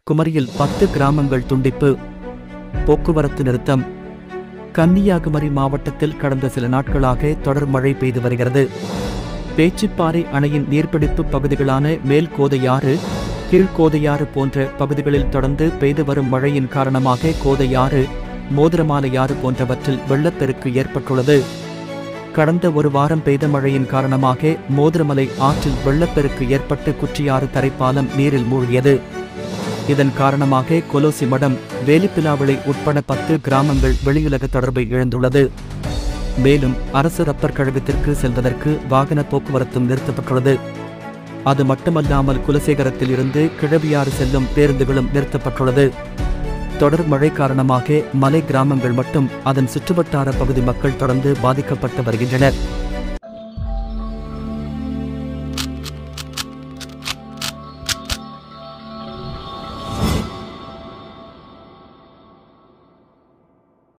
குமரியில் பத்து கிராமங்கள் துண்டிப்பு போக்குவரத்து நிறுத்தம் கன்னியாகுமரி மாவட்டத்தில் கடந்த சில நாட்களாக தொடர் மழை பெய்து வருகிறது பேச்சிப்பாறை அணையின் நீர்பிடிப்பு பகுதிகளான மேல் கோதையாறு கீழ்கோதையாறு போன்ற பகுதிகளில் தொடர்ந்து பெய்து வரும் மழையின் காரணமாக கோதையாறு மோதிரமாலையாறு போன்றவற்றில் வெள்ளப்பெருக்கு ஏற்பட்டுள்ளது கடந்த ஒரு வாரம் பெய்த மழையின் காரணமாக மோதிரமலை ஆற்றில் வெள்ளப்பெருக்கு ஏற்பட்டு குற்றியாறு தரைப்பாலம் நீரில் மூழ்கியது இதன் காரணமாக கொலோசி மடம் வேலிப்பிலாவிளை உட்பட பத்து கிராமங்கள் வெளியுலக தொடர்பை இழந்துள்ளது மேலும் அரசு ரப்பர் கழகத்திற்கு செல்வதற்கு வாகன போக்குவரத்தும் நிறுத்தப்பட்டுள்ளது அது மட்டுமல்லாமல் குலசேகரத்தில் இருந்து கிழவியாறு செல்லும் பேருந்துகளும் நிறுத்தப்பட்டுள்ளது தொடர் மழை காரணமாக மலை கிராமங்கள் மட்டும் அதன் சுற்றுவட்டார பகுதி மக்கள் தொடர்ந்து பாதிக்கப்பட்டு வருகின்றனர்